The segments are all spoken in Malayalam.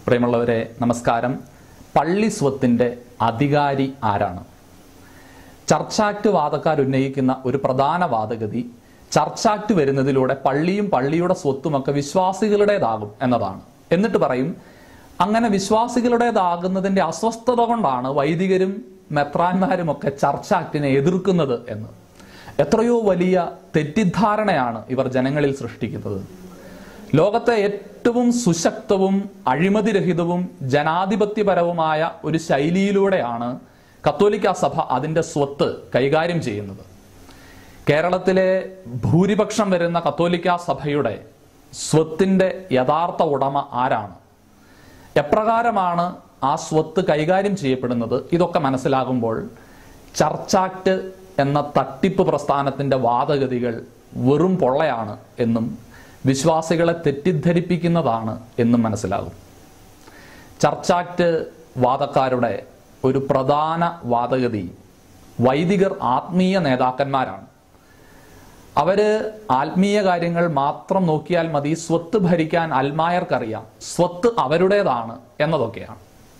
പ്രിയമുള്ളവരെ നമസ്കാരം പള്ളി സ്വത്തിൻ്റെ അധികാരി ആരാണ് ചർച്ച് ആക്ട് വാദക്കാർ ഉന്നയിക്കുന്ന ഒരു പ്രധാന വാദഗതി ചർച്ച് ആക്ട് വരുന്നതിലൂടെ പള്ളിയും പള്ളിയുടെ സ്വത്തുമൊക്കെ വിശ്വാസികളുടേതാകും എന്നതാണ് എന്നിട്ട് പറയും അങ്ങനെ വിശ്വാസികളുടേതാകുന്നതിന്റെ അസ്വസ്ഥത കൊണ്ടാണ് വൈദികരും മെത്രാന്മാരും ഒക്കെ ചർച്ച് ആക്ടിനെ എതിർക്കുന്നത് എന്ന് എത്രയോ വലിയ തെറ്റിദ്ധാരണയാണ് ഇവർ ജനങ്ങളിൽ സൃഷ്ടിക്കുന്നത് ലോകത്തെ ഏറ്റവും സുശക്തവും അഴിമതിരഹിതവും ജനാധിപത്യപരവുമായ ഒരു ശൈലിയിലൂടെയാണ് കത്തോലിക്ക സഭ അതിൻ്റെ സ്വത്ത് കൈകാര്യം ചെയ്യുന്നത് കേരളത്തിലെ ഭൂരിപക്ഷം വരുന്ന കത്തോലിക്ക സഭയുടെ സ്വത്തിൻ്റെ യഥാർത്ഥ ഉടമ ആരാണ് എപ്രകാരമാണ് ആ സ്വത്ത് കൈകാര്യം ചെയ്യപ്പെടുന്നത് ഇതൊക്കെ മനസ്സിലാകുമ്പോൾ ചർച്ചാക്ട് എന്ന തട്ടിപ്പ് പ്രസ്ഥാനത്തിൻ്റെ വാദഗതികൾ വെറും പൊള്ളയാണ് എന്നും വിശ്വാസികളെ തെറ്റിദ്ധരിപ്പിക്കുന്നതാണ് എന്നും മനസ്സിലാകും ചർച്ചാക്ട് വാദക്കാരുടെ ഒരു പ്രധാന വാദഗതി വൈദികർ ആത്മീയ നേതാക്കന്മാരാണ് അവര് ആത്മീയ കാര്യങ്ങൾ മാത്രം നോക്കിയാൽ മതി സ്വത്ത് ഭരിക്കാൻ അൽമായർക്കറിയാം സ്വത്ത് അവരുടേതാണ് എന്നതൊക്കെയാണ്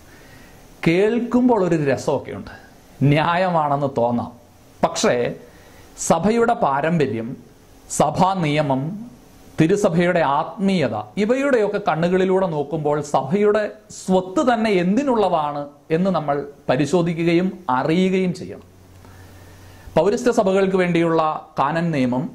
കേൾക്കുമ്പോൾ ഒരു രസമൊക്കെയുണ്ട് ന്യായമാണെന്ന് തോന്നാം പക്ഷേ സഭയുടെ പാരമ്പര്യം സഭാ നിയമം തിരുസഭയുടെ ആത്മീയത ഇവയുടെയൊക്കെ കണ്ണുകളിലൂടെ നോക്കുമ്പോൾ സഭയുടെ സ്വത്ത് തന്നെ എന്തിനുള്ളതാണ് എന്ന് നമ്മൾ പരിശോധിക്കുകയും അറിയുകയും ചെയ്യണം പൗരസ്ത്യ സഭകൾക്ക് വേണ്ടിയുള്ള കാനൻ നിയമം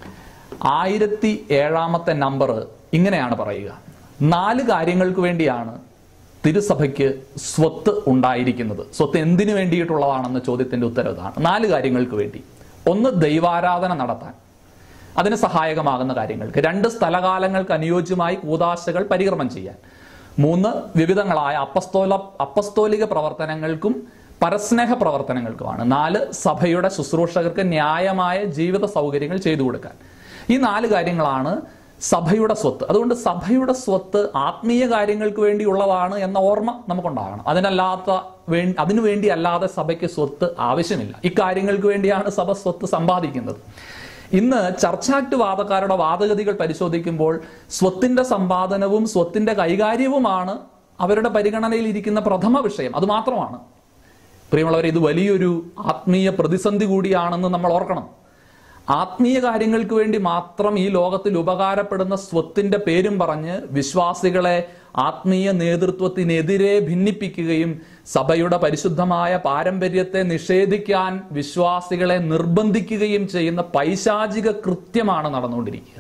ആയിരത്തി ഏഴാമത്തെ നമ്പർ ഇങ്ങനെയാണ് പറയുക നാല് കാര്യങ്ങൾക്ക് വേണ്ടിയാണ് തിരുസഭയ്ക്ക് സ്വത്ത് ഉണ്ടായിരിക്കുന്നത് സ്വത്ത് എന്തിനു വേണ്ടിയിട്ടുള്ളതാണെന്ന ചോദ്യത്തിന്റെ ഉത്തരം ഇതാണ് നാല് കാര്യങ്ങൾക്ക് വേണ്ടി ഒന്ന് ദൈവാരാധന നടത്താൻ അതിന് സഹായകമാകുന്ന കാര്യങ്ങൾക്ക് രണ്ട് സ്ഥലകാലങ്ങൾക്ക് അനുയോജ്യമായി കൂതാശകൾ പരികർമ്മം ചെയ്യാൻ മൂന്ന് വിവിധങ്ങളായ അപ്പസ്തോല അപ്പസ്തോലിക പ്രവർത്തനങ്ങൾക്കും പരസ്നേഹ പ്രവർത്തനങ്ങൾക്കുമാണ് നാല് സഭയുടെ ശുശ്രൂഷകർക്ക് ന്യായമായ ജീവിത സൗകര്യങ്ങൾ ചെയ്തു കൊടുക്കാൻ ഈ നാല് കാര്യങ്ങളാണ് സഭയുടെ സ്വത്ത് അതുകൊണ്ട് സഭയുടെ സ്വത്ത് ആത്മീയ കാര്യങ്ങൾക്ക് വേണ്ടിയുള്ളതാണ് എന്ന ഓർമ്മ നമുക്കുണ്ടാകണം അതിനല്ലാത്ത വേ അതിനു വേണ്ടി അല്ലാതെ സഭയ്ക്ക് സ്വത്ത് ആവശ്യമില്ല ഇക്കാര്യങ്ങൾക്ക് വേണ്ടിയാണ് സഭ സ്വത്ത് സമ്പാദിക്കുന്നത് ഇന്ന് ചർച്ചാക്ട് വാദക്കാരുടെ വാദഗതികൾ പരിശോധിക്കുമ്പോൾ സ്വത്തിന്റെ സമ്പാദനവും സ്വത്തിന്റെ കൈകാര്യവുമാണ് അവരുടെ പരിഗണനയിൽ ഇരിക്കുന്ന പ്രഥമ വിഷയം അത് മാത്രമാണ് പ്രിയമുള്ളവരെ ഇത് വലിയൊരു ആത്മീയ പ്രതിസന്ധി കൂടിയാണെന്ന് നമ്മൾ ഓർക്കണം ആത്മീയ കാര്യങ്ങൾക്ക് വേണ്ടി മാത്രം ഈ ലോകത്തിൽ ഉപകാരപ്പെടുന്ന സ്വത്തിന്റെ പേരും പറഞ്ഞ് വിശ്വാസികളെ ആത്മീയ നേതൃത്വത്തിനെതിരെ ഭിന്നിപ്പിക്കുകയും സഭയുടെ പരിശുദ്ധമായ പാരമ്പര്യത്തെ നിഷേധിക്കാൻ വിശ്വാസികളെ നിർബന്ധിക്കുകയും ചെയ്യുന്ന പൈശാചിക കൃത്യമാണ് നടന്നുകൊണ്ടിരിക്കുക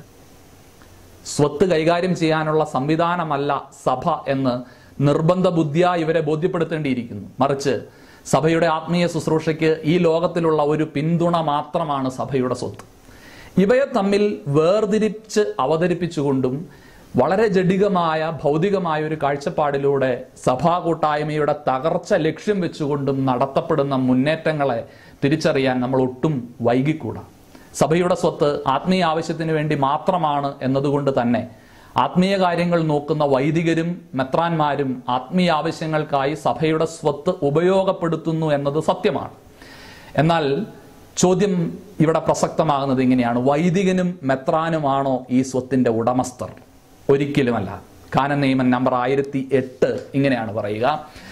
സ്വത്ത് കൈകാര്യം ചെയ്യാനുള്ള സംവിധാനമല്ല സഭ എന്ന് നിർബന്ധ ബുദ്ധിയ ഇവരെ ബോധ്യപ്പെടുത്തേണ്ടിയിരിക്കുന്നു മറിച്ച് സഭയുടെ ആത്മീയ ശുശ്രൂഷയ്ക്ക് ഈ ലോകത്തിലുള്ള ഒരു പിന്തുണ മാത്രമാണ് സഭയുടെ സ്വത്ത് ഇവയെ തമ്മിൽ വേർതിരിച്ച് അവതരിപ്പിച്ചുകൊണ്ടും വളരെ ജഡികമായ ഭൗതികമായ ഒരു കാഴ്ചപ്പാടിലൂടെ സഭാ കൂട്ടായ്മയുടെ തകർച്ച ലക്ഷ്യം വെച്ചുകൊണ്ടും നടത്തപ്പെടുന്ന മുന്നേറ്റങ്ങളെ തിരിച്ചറിയാൻ നമ്മൾ ഒട്ടും വൈകിക്കൂടാ സഭയുടെ സ്വത്ത് ആത്മീയ ആവശ്യത്തിന് വേണ്ടി മാത്രമാണ് എന്നതുകൊണ്ട് തന്നെ ആത്മീയ കാര്യങ്ങൾ നോക്കുന്ന വൈദികരും മെത്രാന്മാരും ആത്മീയ ആവശ്യങ്ങൾക്കായി സഭയുടെ സ്വത്ത് ഉപയോഗപ്പെടുത്തുന്നു എന്നത് സത്യമാണ് എന്നാൽ ചോദ്യം ഇവിടെ പ്രസക്തമാകുന്നത് ഇങ്ങനെയാണ് വൈദികനും മെത്രാനുമാണോ ഈ സ്വത്തിന്റെ ഉടമസ്ഥർ ഒരിക്കലുമല്ല കാനൻ നിയമം നമ്പർ ആയിരത്തി എട്ട് ഇങ്ങനെയാണ് പറയുക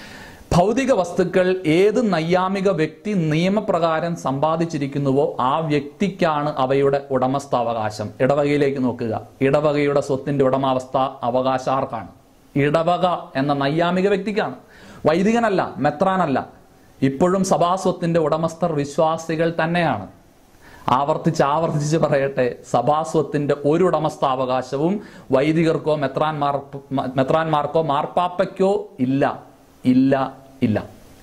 ഭൗതിക വസ്തുക്കൾ ഏത് നൈയാമിക വ്യക്തി നിയമപ്രകാരം സമ്പാദിച്ചിരിക്കുന്നുവോ ആ വ്യക്തിക്കാണ് അവയുടെ ഉടമസ്ഥാവകാശം ഇടവകയിലേക്ക് നോക്കുക ഇടവകയുടെ സ്വത്തിന്റെ ഉടമാവസ്ഥ അവകാശാർക്കാണ് ഇടവക എന്ന നൈയാമിക വ്യക്തിക്കാണ് വൈദികനല്ല മെത്രാനല്ല ഇപ്പോഴും സഭാസ്വത്തിന്റെ ഉടമസ്ഥർ വിശ്വാസികൾ തന്നെയാണ് ആവർത്തിച്ച് ആവർത്തിച്ച് പറയട്ടെ സഭാസ്വത്തിന്റെ ഒരു ഉടമസ്ഥാവകാശവും വൈദികർക്കോ മെത്രാൻമാർ മെത്രാൻമാർക്കോ മാർപ്പാപ്പയ്ക്കോ ഇല്ല ഇല്ല ഇല്ല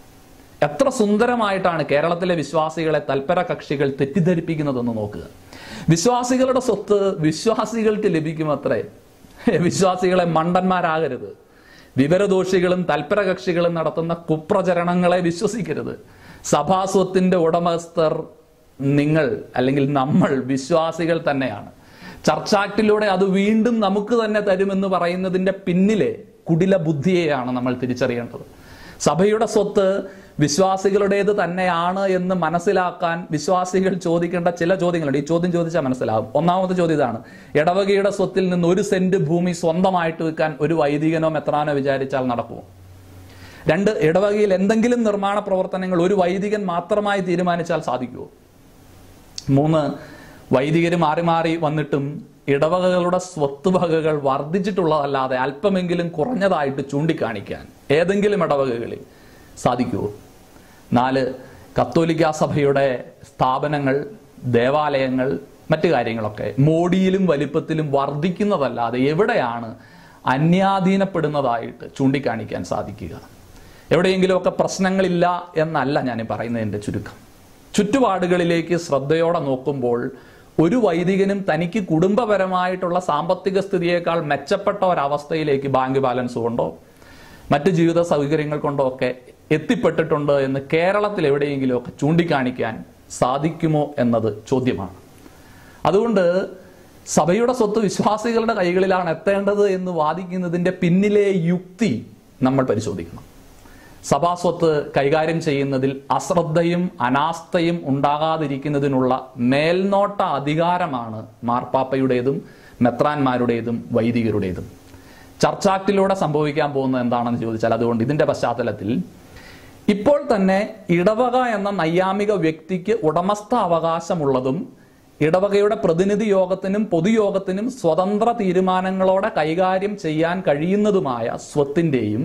എത്ര സുന്ദരമായിട്ടാണ് കേരളത്തിലെ വിശ്വാസികളെ തൽപര കക്ഷികൾ തെറ്റിദ്ധരിപ്പിക്കുന്നതെന്ന് നോക്കുക വിശ്വാസികളുടെ സ്വത്ത് വിശ്വാസികൾക്ക് ലഭിക്കുമത്രേ വിശ്വാസികളെ മണ്ടന്മാരാകരുത് വിവരദോഷികളും തൽപര കക്ഷികളും നടത്തുന്ന കുപ്രചരണങ്ങളെ വിശ്വസിക്കരുത് സഭാസ്വത്തിന്റെ ഉടമസ്ഥർ നിങ്ങൾ അല്ലെങ്കിൽ നമ്മൾ വിശ്വാസികൾ തന്നെയാണ് ചർച്ചാക്ടിലൂടെ അത് വീണ്ടും നമുക്ക് തന്നെ തരുമെന്ന് പറയുന്നതിന്റെ പിന്നിലെ കുടില ബുദ്ധിയെയാണ് നമ്മൾ തിരിച്ചറിയേണ്ടത് സഭയുടെ സ്വത്ത് വിശ്വാസികളുടേത് തന്നെയാണ് എന്ന് മനസ്സിലാക്കാൻ വിശ്വാസികൾ ചോദിക്കേണ്ട ചില ചോദ്യങ്ങളുണ്ട് ഈ ചോദ്യം ചോദിച്ചാൽ മനസ്സിലാകും ഒന്നാമത്തെ ചോദ്യം ഇതാണ് ഇടവകയുടെ സ്വത്തിൽ നിന്ന് ഒരു സെന്റ് ഭൂമി സ്വന്തമായിട്ട് വെക്കാൻ ഒരു വൈദികനോ മെത്രാനോ വിചാരിച്ചാൽ നടക്കുമോ രണ്ട് ഇടവകയിൽ എന്തെങ്കിലും നിർമ്മാണ പ്രവർത്തനങ്ങൾ ഒരു വൈദികൻ മാത്രമായി തീരുമാനിച്ചാൽ സാധിക്കുമോ മൂന്ന് വൈദികർ മാറി മാറി വന്നിട്ടും ഇടവകകളുടെ സ്വത്ത് വകകൾ വർദ്ധിച്ചിട്ടുള്ളതല്ലാതെ അല്പമെങ്കിലും കുറഞ്ഞതായിട്ട് ചൂണ്ടിക്കാണിക്കാൻ ഏതെങ്കിലും ഇടവകകളിൽ സാധിക്കുമോ നാല് കത്തോലിക്ക സഭയുടെ സ്ഥാപനങ്ങൾ ദേവാലയങ്ങൾ മറ്റു കാര്യങ്ങളൊക്കെ മോടിയിലും വലിപ്പത്തിലും വർദ്ധിക്കുന്നതല്ലാതെ എവിടെയാണ് അന്യാധീനപ്പെടുന്നതായിട്ട് ചൂണ്ടിക്കാണിക്കാൻ സാധിക്കുക എവിടെയെങ്കിലുമൊക്കെ പ്രശ്നങ്ങളില്ല എന്നല്ല ഞാൻ പറയുന്നതിൻ്റെ ചുരുക്കം ചുറ്റുപാടുകളിലേക്ക് ശ്രദ്ധയോടെ നോക്കുമ്പോൾ ഒരു വൈദികനും തനിക്ക് കുടുംബപരമായിട്ടുള്ള സാമ്പത്തിക സ്ഥിതിയേക്കാൾ മെച്ചപ്പെട്ട ഒരവസ്ഥയിലേക്ക് ബാങ്ക് ബാലൻസ് കൊണ്ടോ മറ്റ് ജീവിത സൗകര്യങ്ങൾ കൊണ്ടോ ഒക്കെ എത്തിപ്പെട്ടിട്ടുണ്ട് എന്ന് കേരളത്തിൽ എവിടെയെങ്കിലുമൊക്കെ ചൂണ്ടിക്കാണിക്കാൻ സാധിക്കുമോ എന്നത് ചോദ്യമാണ് അതുകൊണ്ട് സഭയുടെ സ്വത്ത് വിശ്വാസികളുടെ കൈകളിലാണ് എത്തേണ്ടത് എന്ന് വാദിക്കുന്നതിൻ്റെ പിന്നിലെ യുക്തി നമ്മൾ പരിശോധിക്കണം സഭാസ്വത്ത് കൈകാര്യം ചെയ്യുന്നതിൽ അശ്രദ്ധയും അനാസ്ഥയും ഉണ്ടാകാതിരിക്കുന്നതിനുള്ള മേൽനോട്ട അധികാരമാണ് മാർപ്പാപ്പയുടേതും മെത്രാന്മാരുടേതും വൈദികരുടേതും ചർച്ചാക്റ്റിലൂടെ സംഭവിക്കാൻ പോകുന്നത് എന്താണെന്ന് ചോദിച്ചാൽ അതുകൊണ്ട് ഇതിന്റെ പശ്ചാത്തലത്തിൽ ഇപ്പോൾ തന്നെ ഇടവക എന്ന നൈയാമിക വ്യക്തിക്ക് ഉടമസ്ഥ അവകാശമുള്ളതും ഇടവകയുടെ പ്രതിനിധി യോഗത്തിനും പൊതുയോഗത്തിനും സ്വതന്ത്ര തീരുമാനങ്ങളോടെ കൈകാര്യം ചെയ്യാൻ കഴിയുന്നതുമായ സ്വത്തിൻ്റെയും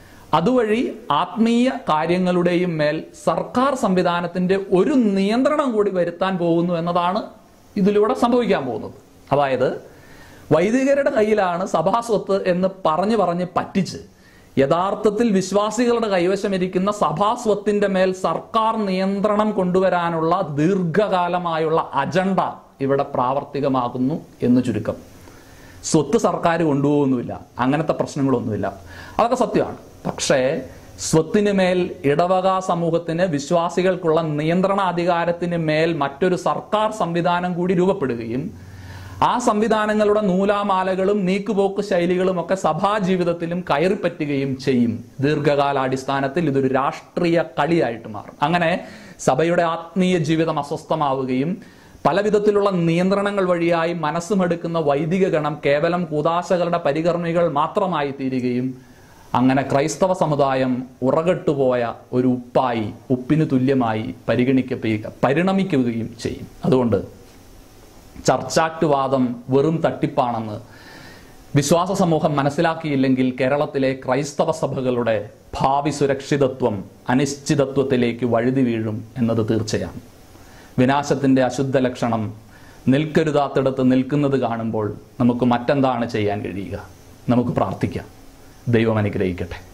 അതുവഴി ആത്മീയ കാര്യങ്ങളുടെയും മേൽ സർക്കാർ സംവിധാനത്തിന്റെ ഒരു നിയന്ത്രണം കൂടി വരുത്താൻ പോകുന്നു എന്നതാണ് ഇതിലൂടെ സംഭവിക്കാൻ പോകുന്നത് അതായത് വൈദികരുടെ കയ്യിലാണ് സഭാസ്വത്ത് എന്ന് പറഞ്ഞു പറഞ്ഞ് പറ്റിച്ച് യഥാർത്ഥത്തിൽ വിശ്വാസികളുടെ കൈവശമിരിക്കുന്ന സഭാസ്വത്തിന്റെ മേൽ സർക്കാർ നിയന്ത്രണം കൊണ്ടുവരാനുള്ള ദീർഘകാലമായുള്ള അജണ്ട ഇവിടെ പ്രാവർത്തികമാകുന്നു എന്ന് ചുരുക്കം സ്വത്ത് സർക്കാർ കൊണ്ടുപോകുന്നുമില്ല അങ്ങനത്തെ പ്രശ്നങ്ങളൊന്നുമില്ല അതൊക്കെ സത്യമാണ് പക്ഷേ സ്വത്തിന് മേൽ ഇടവക സമൂഹത്തിന് വിശ്വാസികൾക്കുള്ള നിയന്ത്രണ അധികാരത്തിന് മേൽ മറ്റൊരു സർക്കാർ സംവിധാനം കൂടി രൂപപ്പെടുകയും ആ സംവിധാനങ്ങളുടെ നൂലാമാലകളും നീക്കുപോക്ക് ശൈലികളും ഒക്കെ സഭാ ജീവിതത്തിലും കയറിപ്പറ്റുകയും ചെയ്യും ദീർഘകാലാടിസ്ഥാനത്തിൽ ഇതൊരു രാഷ്ട്രീയ കളിയായിട്ട് മാറും അങ്ങനെ സഭയുടെ ആത്മീയ ജീവിതം അസ്വസ്ഥമാവുകയും പല വിധത്തിലുള്ള നിയന്ത്രണങ്ങൾ വഴിയായി മനസ്സുമെടുക്കുന്ന വൈദിക ഗണം കേവലം കൂതാശകളുടെ പരികർമ്മികൾ മാത്രമായി തീരുകയും അങ്ങനെ ക്രൈസ്തവ സമുദായം ഉറകെട്ടുപോയ ഒരു ഉപ്പായി ഉപ്പിന് തുല്യമായി പരിഗണിക്കപ്പെടുക പരിണമിക്കുകയും ചെയ്യും അതുകൊണ്ട് ചർച്ചാക്ട് വാദം വെറും തട്ടിപ്പാണെന്ന് വിശ്വാസ സമൂഹം മനസ്സിലാക്കിയില്ലെങ്കിൽ കേരളത്തിലെ ക്രൈസ്തവ സഭകളുടെ ഭാവി സുരക്ഷിതത്വം അനിശ്ചിതത്വത്തിലേക്ക് വഴുതി വീഴും എന്നത് തീർച്ചയാണ് വിനാശത്തിന്റെ അശുദ്ധ ലക്ഷണം നിൽക്കരുതാത്തിടത്ത് നിൽക്കുന്നത് കാണുമ്പോൾ നമുക്ക് മറ്റെന്താണ് ചെയ്യാൻ കഴിയുക നമുക്ക് പ്രാർത്ഥിക്കാം ദൈവം അനുഗ്രഹിക്കട്ടെ